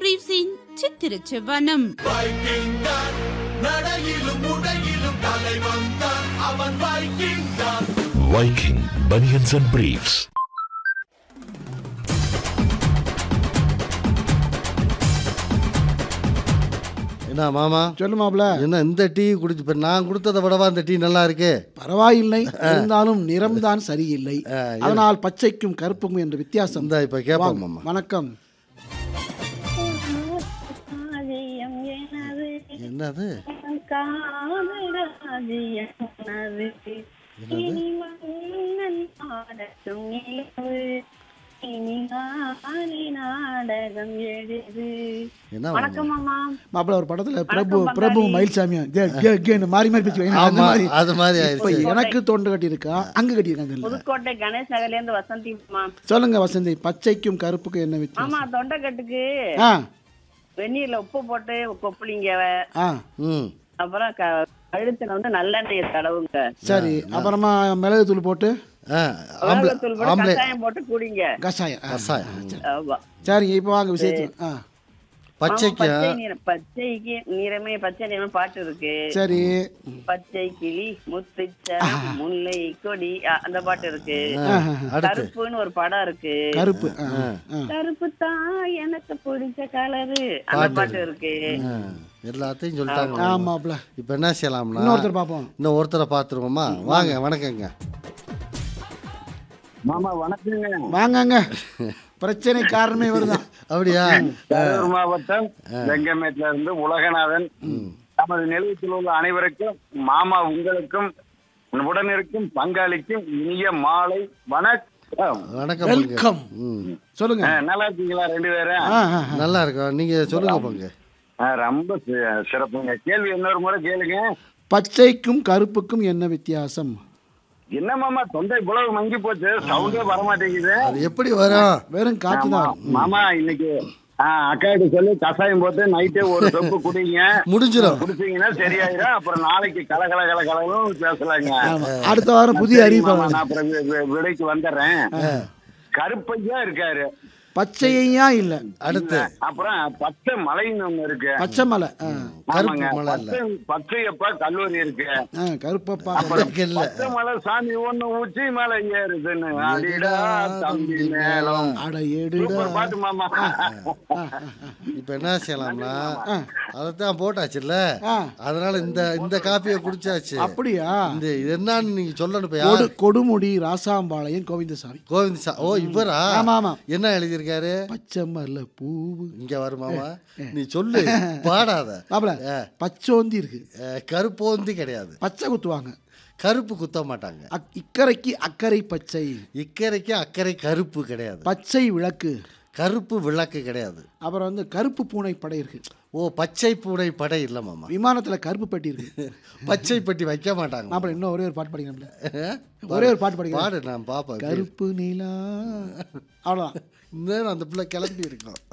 பிரீவ்ஸின் சித்திர செவ்வனம் வைக்கிங் தான் நடையிலும் உடையிலும் தலைவன் தான் அவன் வைக்கிங் தான் Viking Bunions and Briefs. என்ன மாமா சொல்லு மாப்ள என்ன இந்த டீ குடிச்சு இப்ப நான் கொடுத்ததை விடவா இந்த டீ நல்லா இருக்கு பரவாயில்லை இருந்தாலும் நிறம்தான் சரியில்லை ஆ, அதனால் பச்சைக்கும் கருப்புக்கும் என்ற வித்தியாசம் இந்த இப்ப கேட்போம் வாங்க. மாமா வணக்கம் ராஜ்யம் எனது என்னது காதராஜ்யம் எனது இனி மன்னன் பாடட்டும் நிலவு இனி நாளை நாடகம் எழுது என்ன வணக்கம் மாமா? அம்மா மாப்பிள ஒரு படத்துல பிரபு வணக்கம், பிரபு பங்காளி. மயில்சாமியா கே கே கேன்னு மாறி மாறி பேச்சு அந்த ஆமா மாதிரி அது மாதிரி இப்ப ஆயிடுச்சு எனக்கு தொண்டு கட்டியிருக்கா அங்க கட்டியிருக்காங்க இல்ல புதுக்கோட்டை கணேஷ் நகர்ல இருந்து வசந்தி அம்மா சொல்லுங்க வசந்தி பச்சைக்கும் கருப்புக்கும் என்ன வித்தியாசம் ஆமா தொண்டைக்கட்டுக்கு ஆ வெந்நீர்ல உப்பு போட்டு கொப்புளிங்க ஆ ம் அப்புறம் க- கழுத்துல வந்து நல்லெண்ணெயை தடவுங்க சரி அப்புறமா மிளகு தூள் போட்டு ஆ ஆம்பளை மிளகாத்தூள் போட்டு ஆம்பளை கஷாயம் போட்டு குடிங்க கஷாயம் ஆ. கசாயம் ஆமா சரிங்க இப்போ வாங்க விஷயத்துக்கு ஆ பச்சைக்கு ஆமா, பச்சை நிறம் பச்சைக்கு நிறமே பச்சை நிறம் பாட்டு இருக்கு சரி பச்சை கிளி முத்துச்சரம் முல்லை கொடி அ, அந்த பாட்டு இருக்கு அடுத்து கருப்புன்னு ஒரு படம் இருக்கு கருப்பு ஆ, ஆ. கருப்பு தான் எனக்கு பிடிச்ச கலரு அந்த பாட்டு இருக்கு ஆ, எல்லாத்தையும் சொல்லிட்டாங்க ஆமாப்ல இப்ப என்ன செய்யலாம்னா இன்னொருத்தர் பார்ப்போம் இன்னும் ஒருத்தரை பார்த்துருவோமா வாங்க வணக்கங்க மாமா வணக்கங்க வாங்கங்க பிரச்சனை காரணமே இவர்தான் அப்படியா கரூர் மாவட்டம் வெங்கமேட்ல இருந்து உலகநாதன் நமது நிலையத்தில் உள்ள அனைவருக்கும் மாமா உங்களுக்கும் உடனிருக்கும் பங்காளிக்கும் இனிய மாலை வணக்கம் வணக்கம் பங்கு. வெல்கம் ம் சொல்லுங்க அஹ், நல்லா இருக்கீங்களா ரெண்டு பேரும் ஆ, ஆ, ஆ. நல்லா இருக்கும் நீங்க சொல்லுங்க பங்கு அஹ், ரொம்ப சி- சிறப்புங்க கேள்வி இன்னொரு முறை கேளுங்க பச்சைக்கும் கருப்புக்கும் என்ன வித்தியாசம் என்ன மாமா தொண்டை இவ்வளவு மங்கி போச்சு சவுண்டே வர மாட்டேங்குது அது எப்படி வரும் வெறும் காற்று ஆமா, தான் மாமா இன்னைக்கு ஆஹ், அக்காட்ட சொல்லி கஷாயம் போட்டு நைட்டே ஒரு சொப்பு குடிங்க முடிஞ்சிடும் குடிச்சீங்கன்னா சரியாயிரும் அப்புறம் நாளைக்கு கல கல கல கலன்னு பேசலாங்க ஆமா. அடுத்த வாரம் புதிய சரி அறிவிப்பு மாமா, நான் அப்புறம் வி- வி- விடைக்கு வந்துடுறேன் கருப்பையா இருக்காரு பச்சையா இல்ல அடுத்து அப்புறம் பச்சை மலைன்னு ஒண்ணு இருக்கு பச்சை மலை ஆ, கருப்பு ஆமாங்க மலை இல்ல பச்சை பச்சையப்பா கல்லூரி இருக்கு ஆ, கருப்பப்பா அதுக்கு இல்ல பச்சை மலை சாமி ஒண்ணு உச்சி மலை ஏறுதுன்னு அடிடா தம்பி மேலம் அட எடுடா சூப்பர் பாட்டு மாமா இப்ப என்ன செய்யலாம்னா அதைத்தான் போட்டாச்சுல்ல ஆ. அதனால இந்த இந்த காப்பியை குடிச்சாச்சு அப்படியா இந்த இது என்னன்னு நீங்க சொல்லணும் இப்ப கொடு யார் கொடுமுடி ராசாம்பாளையம் கோவிந்தசாமி கோவிந்த் சா ஓ இவரா ஆமா, ஆமா. என்ன எழுதியிருக்காரு பச்சை மலை பூவு இங்க வருமாமா நீ சொல்லு பாடாத பாப்பல ஆ. பச்சோந்தி இருக்கு அஹ், கருப்போந்தி கிடையாது பச்சை குத்துவாங்க கருப்பு குத்த மாட்டாங்க அக்- இக்கரைக்கு அக்கறை பச்சை இக்கரைக்கு அக்கறை கருப்பு கிடையாது பச்சை விளக்கு கருப்பு விளக்கு கிடையாது அப்புறம் வந்து கருப்பு பூனை படை இருக்கு ஓ பச்சை பூனை படை இல்ல மாமா விமானத்துல கருப்பு பெட்டி இருக்கு பச்சை பெட்டி வைக்க மாட்டாங்க அப்புறம் இன்னும் ஒரே ஒரு பாட்டு படிக்கணும்ல அஹ், ஒரே ஒரு பாட்டு படிக்கிறேன் பாடு நான் பாப்பேன் கருப்பு நிலா அவ்வளோதான் இன்னும் அந்த பிள்ளை கிளம்பி இருக்கும்